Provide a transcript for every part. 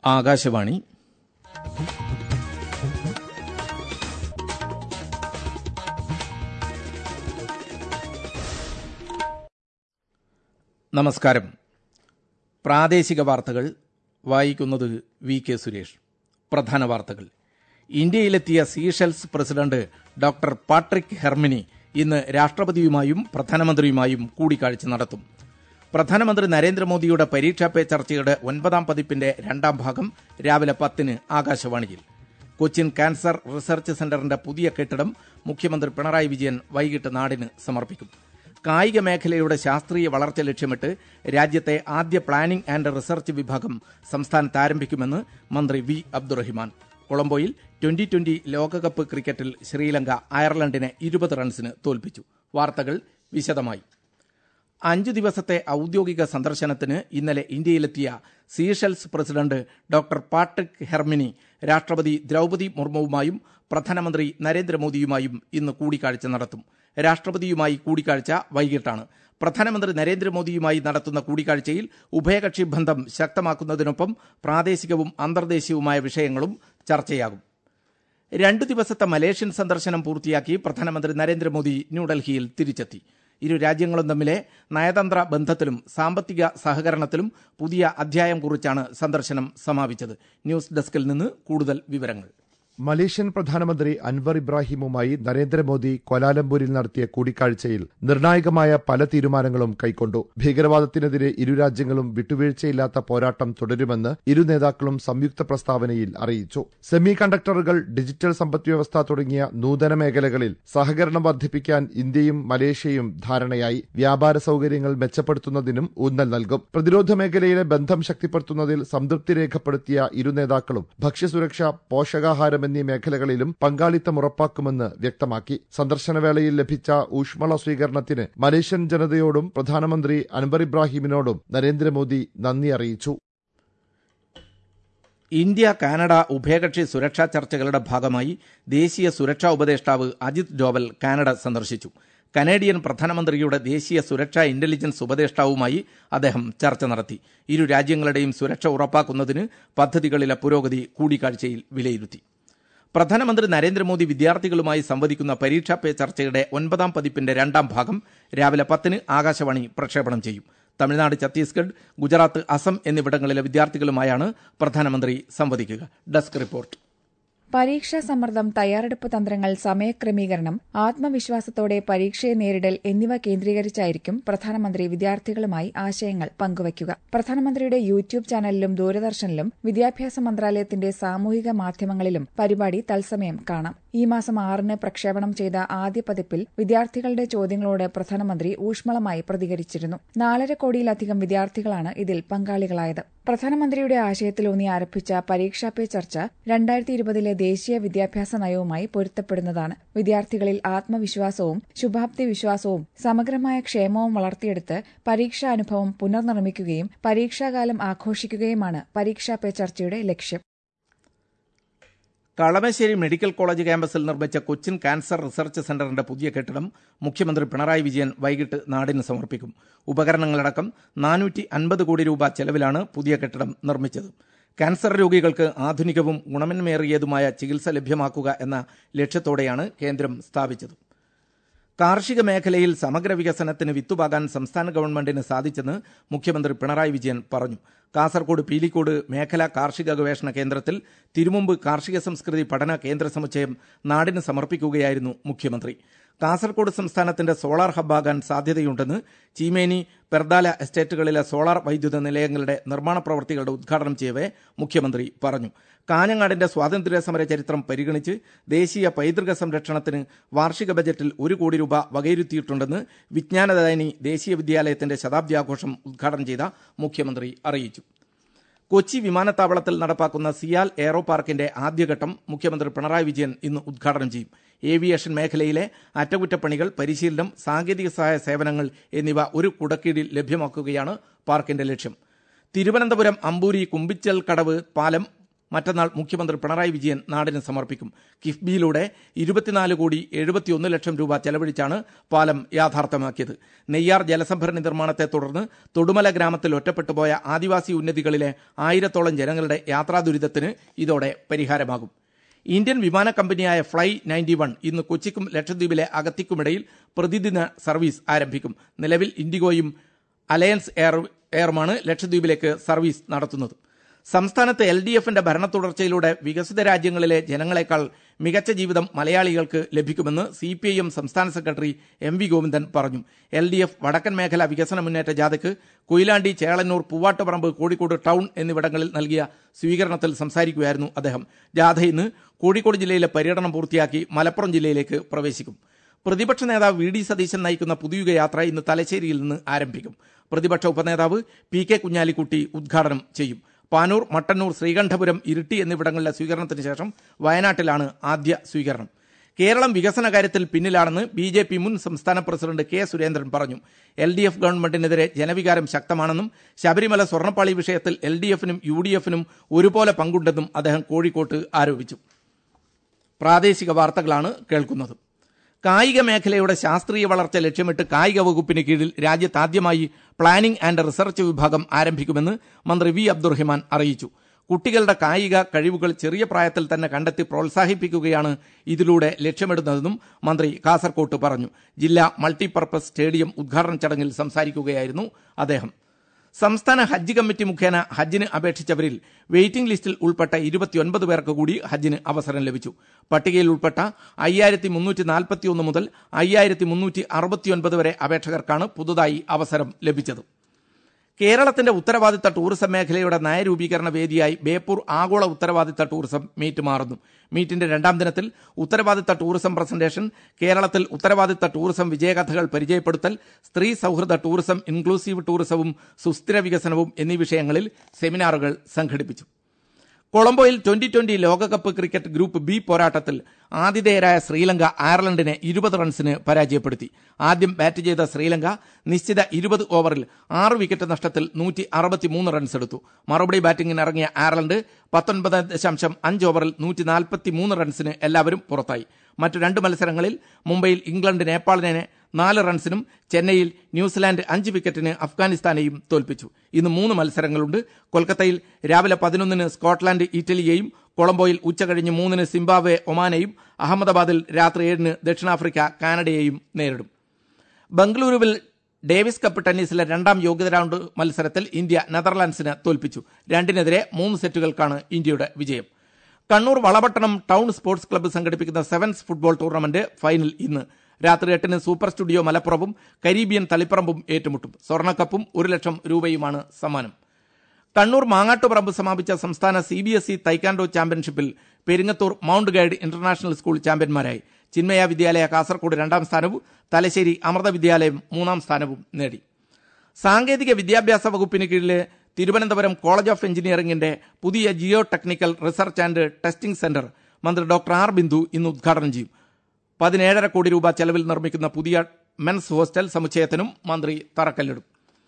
ആകാശവാണി നമസ്കാരം പ്രാദേശിക വാർത്തകൾ വായിക്കുന്നത് വി കെ സുരേഷ് പ്രധാന വാർത്തകൾ ഇന്ത്യയിലെത്തിയ Seychelles president doctor Patrick Herminie ഇന്ന് രാഷ്ട്രപതിയുമായും പ്രധാനമന്ത്രിയുമായും കൂടിക്കാഴ്ച നടത്തും പ്രധാനമന്ത്രി നരേന്ദ്രമോദിയുടെ പരീക്ഷാ പേ ചർച്ചയുടെ ഒൻപതാം പതിപ്പിന്റെ രണ്ടാം ഭാഗം രാവിലെ പത്തിന് ആകാശവാണിയിൽ കൊച്ചിൻ ക്യാൻസർ റിസർച്ച് സെന്ററിന്റെ പുതിയ കെട്ടിടം മുഖ്യമന്ത്രി പിണറായി വിജയൻ വൈകിട്ട് നാടിന് സമർപ്പിക്കും കായിക മേഖലയുടെ ശാസ്ത്രീയ വളർച്ച ലക്ഷ്യമിട്ട് രാജ്യത്തെ ആദ്യ പ്ലാനിംഗ് ആൻഡ് റിസർച്ച് വിഭാഗം സംസ്ഥാനത്ത് ആരംഭിക്കുമെന്ന് മന്ത്രി വി അബ്ദുറഹിമാൻ കൊളംബോയിൽ ട്വന്റി ട്വന്റി ലോകകപ്പ് ക്രിക്കറ്റിൽ ശ്രീലങ്ക അയർലൻഡിനെ ഇരുപത് റൺസിന് തോൽപ്പിച്ചു വാർത്തകൾ വിശദമായി അഞ്ചു ദിവസത്തെ ഔദ്യോഗിക സന്ദർശനത്തിന് ഇന്നലെ ഇന്ത്യയിലെത്തിയ Seychelles president doctor Patrick Herminie രാഷ്ട്രപതി ദ്രൌപതി മുർമുവുമായും പ്രധാനമന്ത്രി നരേന്ദ്രമോദിയുമായും ഇന്ന് കൂടിക്കാഴ്ച നടത്തും രാഷ്ട്രപതിയുമായി കൂടിക്കാഴ്ച വൈകിട്ടാണ് പ്രധാനമന്ത്രി നരേന്ദ്രമോദിയുമായി നടത്തുന്ന കൂടിക്കാഴ്ചയിൽ ഉഭയകക്ഷി ബന്ധം ശക്തമാക്കുന്നതിനൊപ്പം പ്രാദേശികവും അന്തർദേശീയവുമായ വിഷയങ്ങളും ചർച്ചയാകും രണ്ടു ദിവസത്തെ മലേഷ്യൻ സന്ദർശനം പൂർത്തിയാക്കി പ്രധാനമന്ത്രി നരേന്ദ്രമോദി ന്യൂഡൽഹിയിൽ തിരിച്ചെത്തി ഇരു രാജ്യങ്ങളും തമ്മിലെ നയതന്ത്ര ബന്ധത്തിലും സാമ്പത്തിക സഹകരണത്തിലും പുതിയ അധ്യായം കുറിച്ചാണ് സന്ദർശനം സമാപിച്ചത് ന്യൂസ് ഡെസ്കിൽ നിന്ന് കൂടുതൽ വിവരങ്ങൾ മലേഷ്യൻ പ്രധാനമന്ത്രി അൻവർ ഇബ്രാഹിമുമായി നരേന്ദ്രമോദി കോലാലംപൂരിൽ നടത്തിയ കൂടിക്കാഴ്ചയിൽ നിർണായകമായ പല തീരുമാനങ്ങളും കൈക്കൊണ്ടു ഭീകരവാദത്തിനെതിരെ ഇരു രാജ്യങ്ങളും വിട്ടുവീഴ്ചയില്ലാത്ത പോരാട്ടം തുടരുമെന്ന് ഇരു നേതാക്കളും സംയുക്ത പ്രസ്താവനയിൽ അറിയിച്ചു സെമി കണ്ടക്ടറുകൾ ഡിജിറ്റൽ സമ്പദ്വ്യവസ്ഥ തുടങ്ങിയ നൂതന മേഖലകളിൽ സഹകരണം വർദ്ധിപ്പിക്കാൻ ഇന്ത്യയും മലേഷ്യയും ധാരണയായി വ്യാപാര സൌകര്യങ്ങൾ മെച്ചപ്പെടുത്തുന്നതിനും ഊന്നൽ നൽകും പ്രതിരോധ മേഖലയിലെ ബന്ധം ശക്തിപ്പെടുത്തുന്നതിൽ സംതൃപ്തി രേഖപ്പെടുത്തിയ ഇരു നേതാക്കളും ഭക്ഷ്യസുരക്ഷ പോഷകാഹാരം എന്നീ മേഖലകളിലും പങ്കാളിത്തം ഉറപ്പാക്കുമെന്ന് വ്യക്തമാക്കി സന്ദർശനവേളയിൽ ലഭിച്ച ഊഷ്മള സ്വീകരണത്തിന് മലേഷ്യൻ ജനതയോടും പ്രധാനമന്ത്രി അൻവർ ഇബ്രാഹിമിനോടും നരേന്ദ്രമോദി നന്ദി അറിയിച്ചു ഇന്ത്യ കാനഡ ഉഭയകക്ഷി സുരക്ഷാ ചർച്ചകളുടെ ഭാഗമായി ദേശീയ സുരക്ഷാ ഉപദേഷ്ടാവ് അജിത് ഡോവൽ കാനഡ സന്ദർശിച്ചു കനേഡിയൻ പ്രധാനമന്ത്രിയുടെ ദേശീയ സുരക്ഷാ ഇന്റലിജൻസ് ഉപദേഷ്ടാവുമായി അദ്ദേഹം ചർച്ച നടത്തി ഇരു രാജ്യങ്ങളുടെയും സുരക്ഷ ഉറപ്പാക്കുന്നതിന് പദ്ധതികളിലെ പുരോഗതി കൂടിക്കാഴ്ചയിൽ വിലയിരുത്തി പ്രധാനമന്ത്രി നരേന്ദ്രമോദി വിദ്യാർത്ഥികളുമായി സംവദിക്കുന്ന പരീക്ഷാ പേ ചർച്ചയുടെ ഒൻപതാം പതിപ്പിന്റെ രണ്ടാം ഭാഗം രാവിലെ പത്തിന് ആകാശവാണി പ്രക്ഷേപണം ചെയ്യും തമിഴ്നാട് ഛത്തീസ്ഗഡ് ഗുജറാത്ത് അസം എന്നിവിടങ്ങളിലെ വിദ്യാർത്ഥികളുമായാണ് പ്രധാനമന്ത്രി സംവദിക്കുക ഡെസ്ക് റിപ്പോർട്ട് പരീക്ഷാ സമ്മർദ്ദം തയ്യാറെടുപ്പ് തന്ത്രങ്ങൾ സമയക്രമീകരണം ആത്മവിശ്വാസത്തോടെ പരീക്ഷയെ നേരിടൽ എന്നിവ കേന്ദ്രീകരിച്ചായിരിക്കും പ്രധാനമന്ത്രി വിദ്യാർത്ഥികളുമായി ആശയങ്ങൾ പങ്കുവയ്ക്കുക പ്രധാനമന്ത്രിയുടെ യൂട്യൂബ് ചാനലിലും ദൂരദർശനിലും വിദ്യാഭ്യാസ മന്ത്രാലയത്തിന്റെ സാമൂഹിക മാധ്യമങ്ങളിലും പരിപാടി തത്സമയം കാണാം ഈ മാസം ആറിന് പ്രക്ഷേപണം ചെയ്ത ആദ്യ പതിപ്പിൽ വിദ്യാർത്ഥികളുടെ ചോദ്യങ്ങളോട് പ്രധാനമന്ത്രി ഊഷ്മളമായി പ്രതികരിച്ചിരുന്നു നാലര കോടിയിലധികം വിദ്യാർത്ഥികളാണ് ഇതിൽ പങ്കാളികളായത് പ്രധാനമന്ത്രിയുടെ ആശയത്തിലൂന്നി ആരംഭിച്ച പരീക്ഷാ പേ ചർച്ച രണ്ടായിരത്തി ഇരുപതിലെ ദേശീയ വിദ്യാഭ്യാസ നയവുമായി പൊരുത്തപ്പെടുന്നതാണ് വിദ്യാർത്ഥികളിൽ ആത്മവിശ്വാസവും ശുഭാപ്തി വിശ്വാസവും സമഗ്രമായ ക്ഷേമവും വളർത്തിയെടുത്ത് പരീക്ഷാ അനുഭവം പുനർനിർമ്മിക്കുകയും പരീക്ഷാകാലം ആഘോഷിക്കുകയുമാണ് പരീക്ഷാ പേ ചർച്ചയുടെ ലക്ഷ്യം കളമശ്ശേരി മെഡിക്കൽ കോളേജ് ക്യാമ്പസിൽ നിർമ്മിച്ച കൊച്ചിൻ ക്യാൻസർ റിസർച്ച് സെന്ററിന്റെ പുതിയ കെട്ടിടം മുഖ്യമന്ത്രി പിണറായി വിജയൻ വൈകിട്ട് നാടിന് സമർപ്പിക്കും ഉപകരണങ്ങളടക്കം നാനൂറ്റി അൻപത് കോടി രൂപ ചെലവിലാണ് പുതിയ കെട്ടിടം നിർമ്മിച്ചത് ക്യാൻസർ രോഗികൾക്ക് ആധുനികവും ഗുണമേന്മേറിയതുമായ ചികിത്സ ലഭ്യമാക്കുക എന്ന ലക്ഷ്യത്തോടെയാണ് കേന്ദ്രം സ്ഥാപിച്ചത് കാർഷിക മേഖലയിൽ സമഗ്ര വികസനത്തിന് വിത്തുപാകാൻ സംസ്ഥാന ഗവൺമെന്റിന് സാധിച്ചെന്ന് മുഖ്യമന്ത്രി പിണറായി വിജയൻ പറഞ്ഞു കാസർകോട് പീലിക്കോട് മേഖലാ കാർഷിക ഗവേഷണ കേന്ദ്രത്തിൽ തിരുമുമ്പ് കാർഷിക സംസ്കൃതി പഠന കേന്ദ്ര സമുച്ചയം നാടിന് സമർപ്പിക്കുകയായിരുന്നു മുഖ്യമന്ത്രി കാസർകോട് സംസ്ഥാനത്തിന്റെ സോളാർ ഹബ്ബാകാൻ സാധ്യതയുണ്ടെന്ന് ചീമേനി പെർദാല എസ്റ്റേറ്റുകളിലെ സോളാർ വൈദ്യുത നിലയങ്ങളുടെ നിർമ്മാണ പ്രവൃത്തികളുടെ ഉദ്ഘാടനം ചെയ്യവേ മുഖ്യമന്ത്രി പറഞ്ഞു കാഞ്ഞങ്ങാടിന്റെ സ്വാതന്ത്ര്യ സമര ചരിത്രം പരിഗണിച്ച് ദേശീയ പൈതൃക സംരക്ഷണത്തിന് വാർഷിക ബജറ്റിൽ ഒരു കോടി രൂപ വകയിരുത്തിയിട്ടുണ്ടെന്ന് വിജ്ഞാനദായനി ദേശീയ വിദ്യാലയത്തിന്റെ ശതാബ്ദി ആഘോഷം ഉദ്ഘാടനം ചെയ്ത മുഖ്യമന്ത്രി അറിയിച്ചു കൊച്ചി വിമാനത്താവളത്തിൽ നടപ്പാക്കുന്ന സിയാൽ എയറോ പാർക്കിന്റെ ആദ്യഘട്ടം മുഖ്യമന്ത്രി പിണറായി വിജയൻ ഇന്ന് ഉദ്ഘാടനം ചെയ്യും ഏവിയേഷൻ മേഖലയിലെ അറ്റകുറ്റപ്പണികൾ പരിശീലനം സാങ്കേതിക സഹായ സേവനങ്ങൾ എന്നിവ ഒരു കുടക്കീഴിൽ ലഭ്യമാക്കുകയാണ് പാർക്കിന്റെ ലക്ഷ്യം തിരുവനന്തപുരം അമ്പൂരി കുമ്പിച്ചൽ കടവ് പാലം മറ്റന്നാൾ മുഖ്യമന്ത്രി പിണറായി വിജയൻ നാടിന് സമർപ്പിക്കും കിഫ്ബിയിലൂടെ ഇരുപത്തിനാല് കോടി എഴുപത്തിയൊന്ന് ലക്ഷം രൂപ ചെലവഴിച്ചാണ് പാലം യാഥാർത്ഥ്യമാക്കിയത് നെയ്യാർ ജലസംഭരണി നിർമ്മാണത്തെ തുടർന്ന് തൊടുമല ഗ്രാമത്തിൽ ഒറ്റപ്പെട്ടുപോയ ആദിവാസി ഉന്നതികളിലെ ആയിരത്തോളം ജനങ്ങളുടെ യാത്രാ ദുരിതത്തിന് ഇതോടെ പരിഹാരമാകും ഇന്ത്യൻ വിമാന കമ്പനിയായ ഫ്ലൈ നയൻറ്റി വൺ ഇന്ന് കൊച്ചിക്കും ലക്ഷദ്വീപിലെ അഗത്തിക്കുമിടയിൽ പ്രതിദിന സർവീസ് ആരംഭിക്കും നിലവിൽ ഇൻഡിഗോയും അലയൻസ് എയർ എയറുമാണ് ലക്ഷദ്വീപിലേക്ക് സർവീസ് നടത്തുന്നത് സംസ്ഥാനത്ത് എൽ ഡി എഫിന്റെ ഭരണ തുടർച്ചയിലൂടെ വികസിത രാജ്യങ്ങളിലെ ജനങ്ങളെക്കാൾ മികച്ച ജീവിതം മലയാളികൾക്ക് ലഭിക്കുമെന്ന് സി പി ഐ എം സംസ്ഥാന സെക്രട്ടറി എം വി ഗോവിന്ദൻ പറഞ്ഞു എൽ ഡി എഫ് വടക്കൻ മേഖല വികസന മുന്നേറ്റ ജാഥയ്ക്ക് കൊയിലാണ്ടി ചേളന്നൂർ പൂവാട്ടുപറമ്പ് കോഴിക്കോട് ടൗൺ എന്നിവിടങ്ങളിൽ നൽകിയ സ്വീകരണത്തിൽ സംസാരിക്കുകയായിരുന്നു അദ്ദേഹം ജാഥ ഇന്ന് കോഴിക്കോട് ജില്ലയിലെ പര്യടനം പൂർത്തിയാക്കി മലപ്പുറം ജില്ലയിലേക്ക് പ്രവേശിക്കും പ്രതിപക്ഷ നേതാവ് വി ഡി സതീശൻ നയിക്കുന്ന പുതിയുഗ യാത്ര ഇന്ന് തലശ്ശേരിയിൽ നിന്ന് ആരംഭിക്കും പ്രതിപക്ഷ ഉപനേതാവ് പി കെ കുഞ്ഞാലിക്കുട്ടി ഉദ്ഘാടനം ചെയ്യും പാനൂർ മട്ടന്നൂർ ശ്രീകണ്ഠപുരം ഇരിട്ടി എന്നിവിടങ്ങളിലെ സ്വീകരണത്തിന് ശേഷം വയനാട്ടിലാണ് ആദ്യ സ്വീകരണം കേരളം വികസന കാര്യത്തിൽ പിന്നിലാണെന്ന് ബി ജെ പി മുൻ സംസ്ഥാന പ്രസിഡന്റ് കെ സുരേന്ദ്രൻ പറഞ്ഞു എൽ ഡി എഫ് ഗവൺമെന്റിനെതിരെ ജനവികാരം ശക്തമാണെന്നും ശബരിമല സ്വർണ്ണപ്പാളി വിഷയത്തിൽ എൽ ഡി എഫിനും യു ഡി എഫിനും ഒരുപോലെ പങ്കുണ്ടെന്നും അദ്ദേഹം കോഴിക്കോട്ട് ആരോപിച്ചു പ്രാദേശിക വാർത്തകളാണ് കേൾക്കുന്നത് കായിക മേഖലയുടെ ശാസ്ത്രീയ വളർച്ച ലക്ഷ്യമിട്ട് കായിക വകുപ്പിന് കീഴിൽ രാജ്യത്ത് ആദ്യമായി പ്ലാനിംഗ് ആൻഡ് റിസർച്ച് വിഭാഗം ആരംഭിക്കുമെന്ന് മന്ത്രി വി അബ്ദുറഹിമാൻ അറിയിച്ചു കുട്ടികളുടെ കായിക കഴിവുകൾ ചെറിയ പ്രായത്തിൽ തന്നെ കണ്ടെത്തി പ്രോത്സാഹിപ്പിക്കുകയാണ് ഇതിലൂടെ ലക്ഷ്യമിടുന്നതെന്നും മന്ത്രി കാസർകോട്ട് പറഞ്ഞു ജില്ലാ മൾട്ടിപർപ്പസ് സ്റ്റേഡിയം ഉദ്ഘാടന ചടങ്ങിൽ സംസാരിക്കുകയായിരുന്നു അദ്ദേഹം സംസ്ഥാന ഹജ്ജ് കമ്മിറ്റി മുഖേന ഹജ്ജിന് അപേക്ഷിച്ചവരിൽ വെയിറ്റിംഗ് ലിസ്റ്റിൽ ഉൾപ്പെട്ട ഇരുപത്തിയൊൻപത് പേർക്ക് കൂടി ഹജ്ജിന് അവസരം ലഭിച്ചു പട്ടികയിൽ ഉൾപ്പെട്ട അയ്യായിരത്തി മുന്നൂറ്റി നാൽപ്പത്തിയൊന്ന് മുതൽ അയ്യായിരത്തി മുന്നൂറ്റി അറുപത്തിയൊൻപത് വരെ അപേക്ഷകർക്കാണ് പുതുതായി അവസരം ലഭിച്ചത് കേരളത്തിന്റെ ഉത്തരവാദിത്ത ടൂറിസം മേഖലയുടെ നയരൂപീകരണ വേദിയായി ബേപ്പൂർ ആഗോള ഉത്തരവാദിത്ത ടൂറിസം മീറ്റ് മാറുന്നു മീറ്റിന്റെ രണ്ടാം ദിനത്തിൽ ഉത്തരവാദിത്ത ടൂറിസം പ്രസന്റേഷൻ കേരളത്തിൽ ഉത്തരവാദിത്ത ടൂറിസം വിജയകഥകൾ പരിചയപ്പെടുത്തൽ സ്ത്രീ സൗഹൃദ ടൂറിസം ഇൻക്ലൂസീവ് ടൂറിസവും സുസ്ഥിര വികസനവും എന്നീ വിഷയങ്ങളിൽ സെമിനാറുകൾ സംഘടിപ്പിച്ചു കൊളംബോയിൽ ട്വന്റി ട്വന്റി ലോകകപ്പ് ക്രിക്കറ്റ് ഗ്രൂപ്പ് ബി പോരാട്ടത്തിൽ ആതിഥേയരായ ശ്രീലങ്ക അയർലൻഡിനെ ഇരുപത് റൺസിന് പരാജയപ്പെടുത്തി ആദ്യം ബാറ്റ് ചെയ്ത ശ്രീലങ്ക നിശ്ചിത ഇരുപത് ഓവറിൽ ആറ് വിക്കറ്റ് നഷ്ടത്തിൽ നൂറ്റി അറുപത്തിമൂന്ന് റൺസ് എടുത്തു മറുപടി ബാറ്റിംഗിന് ഇറങ്ങിയ അയർലൻഡ് പത്തൊൻപത് ദശാംശം അഞ്ച് ഓവറിൽ നൂറ്റി നാൽപ്പത്തി മൂന്ന് റൺസിന് എല്ലാവരും പുറത്തായി മറ്റു രണ്ട് മത്സരങ്ങളിൽ മുംബൈയിൽ ഇംഗ്ലണ്ട് നേപ്പാളിനെ നാല് റൺസിനും ചെന്നൈയിൽ ന്യൂസിലാൻഡ് അഞ്ച് വിക്കറ്റിന് അഫ്ഗാനിസ്ഥാനെയും തോൽപ്പിച്ചു ഇന്ന് മൂന്ന് മത്സരങ്ങളുണ്ട് കൊൽക്കത്തയിൽ രാവിലെ പതിനൊന്നിന് സ്കോട്ട്ലാൻഡ് ഇറ്റലിയെയും കൊളംബോയിൽ ഉച്ചകഴിഞ്ഞ് മൂന്നിന് സിംബാബ്വെ ഒമാനെയും അഹമ്മദാബാദിൽ രാത്രി ഏഴിന് ദക്ഷിണാഫ്രിക്ക കാനഡയെയും നേരിടും ബംഗളൂരുവിൽ ഡേവിസ് കപ്പ് ടെന്നീസിലെ രണ്ടാം യോഗ്യത റൗണ്ട് മത്സരത്തിൽ ഇന്ത്യ നെതർലാൻഡ്സിനെ തോൽപ്പിച്ചു രണ്ടിനെതിരെ മൂന്ന് സെറ്റുകൾക്കാണ് ഇന്ത്യയുടെ വിജയം Kannur Valapattanam town sports club സംഘടിപ്പിക്കുന്ന സെവൻസ് ഫുട്ബോൾ ടൂർണമെന്റ് ഫൈനൽ ഇന്ന് രാത്രി എട്ടിന് സൂപ്പർ സ്റ്റുഡിയോ മലപ്പുറവും കരീബിയൻ തളിപ്പറമ്പും ഏറ്റുമുട്ടും സ്വർണ്ണക്കപ്പും ഒരു ലക്ഷം രൂപയുമാണ് സമ്മാനം കണ്ണൂർ മാങ്ങാട്ടുപറമ്പ് സമാപിച്ച സംസ്ഥാന C B S E taekwondo ചാമ്പ്യൻഷിപ്പിൽ Peringathur mount guide international school ചാമ്പ്യന്മാരായി ചിന്മയ വിദ്യാലയ കാസർഗോഡ് രണ്ടാം സ്ഥാനവും തലശ്ശേരി അമൃത വിദ്യാലയം മൂന്നാം സ്ഥാനവും നേടി സാങ്കേതിക വിദ്യാഭ്യാസ വകുപ്പിന് കീഴിലെ തിരുവനന്തപുരം കോളേജ് ഓഫ് എഞ്ചിനീയറിംഗിന്റെ പുതിയ geo technical research and testing centre മന്ത്രി ഡോക്ടർ ആർ ബിന്ദു ഇന്ന് ഉദ്ഘാടനം ചെയ്യും പതിനേഴര കോടി രൂപ ചെലവിൽ നിർമ്മിക്കുന്ന പുതിയ മെൻസ് ഹോസ്റ്റൽ സമുച്ചയത്തിനും മന്ത്രി തറക്കല്ലിടും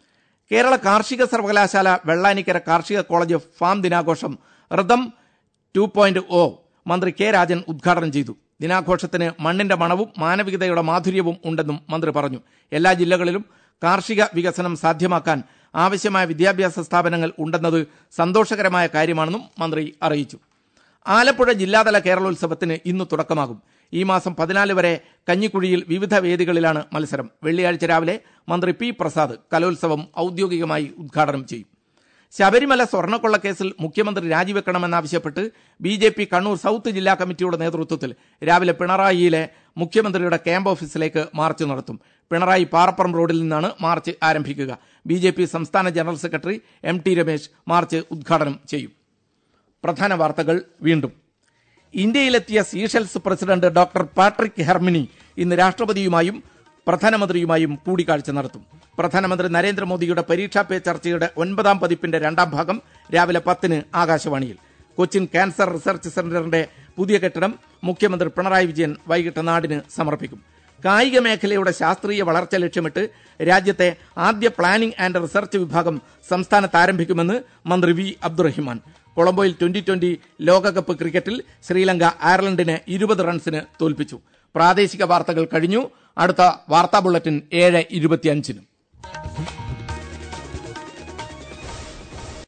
കേരള കാർഷിക സർവകലാശാല വെള്ളാനിക്കര കാർഷിക കോളേജ് ഫാം ദിനാഘോഷം ഋതം ടു പോയിന്റ് ഒ മന്ത്രി കെ രാജൻ ഉദ്ഘാടനം ചെയ്തു ദിനാഘോഷത്തിന് മണ്ണിന്റെ മണവും മാനവികതയുടെ മാധുര്യവും ഉണ്ടെന്നും മന്ത്രി പറഞ്ഞു എല്ലാ ജില്ലകളിലും കാർഷിക വികസനം സാധ്യമാക്കാൻ ആവശ്യമായ വിദ്യാഭ്യാസ സ്ഥാപനങ്ങൾ ഉണ്ടെന്നത് സന്തോഷകരമായ കാര്യമാണെന്നും മന്ത്രി അറിയിച്ചു ആലപ്പുഴ ജില്ലാതല കേരളോത്സവത്തിന് ഇന്ന് തുടക്കമാകും ഈ മാസം പതിനാല് വരെ കഞ്ഞിക്കുഴിയിൽ വിവിധ വേദികളിലാണ് മത്സരം വെള്ളിയാഴ്ച രാവിലെ മന്ത്രി പി പ്രസാദ് കലോത്സവം ഔദ്യോഗികമായി ഉദ്ഘാടനം ചെയ്യും ശബരിമല സ്വർണ്ണക്കൊള്ളക്കേസിൽ മുഖ്യമന്ത്രി രാജിവെക്കണമെന്നാവശ്യപ്പെട്ട് B J P Kannur south ജില്ലാ കമ്മിറ്റിയുടെ നേതൃത്വത്തിൽ രാവിലെ പിണറായിയിലെ മുഖ്യമന്ത്രിയുടെ ക്യാമ്പ് ഓഫീസിലേക്ക് മാർച്ച് നടത്തും പിണറായി പാറപ്പുറം റോഡിൽ നിന്നാണ് മാർച്ച് ആരംഭിക്കുക ബി ജെ പി സംസ്ഥാന general secretary M T Ramesh march ഉദ്ഘാടനം ചെയ്യും പ്രധാന വാർത്തകൾ വീണ്ടും ഇന്ത്യയിലെത്തിയ Seychelles president doctor Patrick Herminie ഇന്ന് രാഷ്ട്രപതിയുമായും പ്രധാനമന്ത്രിയുമായും കൂടിക്കാഴ്ച നടത്തും പ്രധാനമന്ത്രി നരേന്ദ്രമോദിയുടെ പരീക്ഷാ പേ ചർച്ചയുടെ ഒൻപതാം പതിപ്പിന്റെ രണ്ടാം ഭാഗം രാവിലെ പത്തിന് ആകാശവാണിയിൽ കൊച്ചിൻ ക്യാൻസർ റിസർച്ച് സെന്ററിന്റെ പുതിയ കെട്ടിടം മുഖ്യമന്ത്രി പിണറായി വിജയൻ വൈകിട്ട് നാടിന് സമർപ്പിക്കും കായിക മേഖലയുടെ ശാസ്ത്രീയ വളർച്ച ലക്ഷ്യമിട്ട് രാജ്യത്തെ ആദ്യ പ്ലാനിംഗ് ആൻഡ് റിസർച്ച് വിഭാഗം സംസ്ഥാനത്ത് ആരംഭിക്കുമെന്ന് മന്ത്രി വി അബ്ദുറഹിമാൻ കൊളംബോയിൽ ട്വന്റി ട്വന്റി ലോകകപ്പ് ക്രിക്കറ്റിൽ ശ്രീലങ്ക അയർലൻഡിനെ ഇരുപത് റൺസിന് തോൽപ്പിച്ചു പ്രാദേശിക വാർത്തകൾ കഴിഞ്ഞു അടുത്ത വാർത്താ ബുള്ളറ്റിൻ ഏഴ് ഇരുപത്തിയഞ്ചിനും